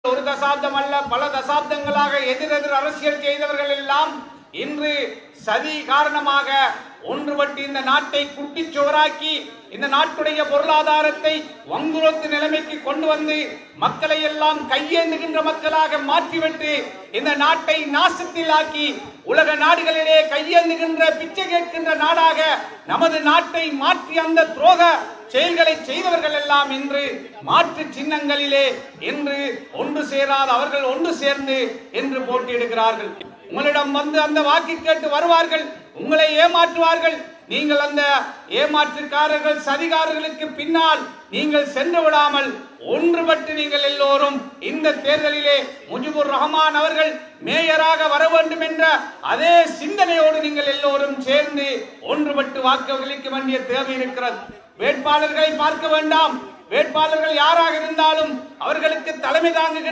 ஒரு தசாப்தம் அல்ல பல தசாப்தங்களாக எதிரெதிர் அரசியல் செய்தவர்கள் எல்லாம் இன்று சதி காரணமாக ஒன்றுபட்டு இந்த நாட்டை குட்டிச் சுவராக்கி இந்த நாட்டுடைய பொருளாதாரத்தை வங்குரோத்து நிலைமைக்கு கொண்டு வந்து மக்களை எல்லாம் கையேந்துகின்ற மக்களாக மாற்றிவிட்டு இந்த நாட்டை நாசத்தில் ஆக்கி உலக நாடுகளிலே கையேந்துகின்ற பிச்சை கேட்கின்ற நாடாக நமது நாட்டை மாற்றி அந்த துரோக செயல்களை செய்தவர்கள் எல்லாம் இன்று மாற்று சின்னங்களிலே இன்று ஒன்று சேராத அவர்கள் ஒன்று சேர்ந்து என்று போட்டியிடுகிறார்கள் உங்களிடம் வந்து அந்த வாக்கு கேட்டு வருவார்கள் உங்களை ஏமாற்றுவார்கள் நீங்கள் அந்த ஏமாற்றுக்காரர்கள் சதிகாரர்களுக்கு பின்னால் நீங்கள் சென்று விடாமல் ஒன்றுபட்டு நீங்கள் எல்லோரும் இந்த தேர்தலிலே முஜிபுர் ரஹ்மான் அவர்கள் மேயராக வர வேண்டும் என்ற அதே சிந்தனையோடு நீங்கள் எல்லோரும் சேர்ந்து ஒன்றுபட்டு வாக்களிக்க வேண்டிய தேவை இருக்கிறது வேட்பாளர்களை பார்க்க வேண்டாம் வேட்பாளர்கள் யாராக இருந்தாலும் அவர்களுக்கு தலைமை தாங்குகின்ற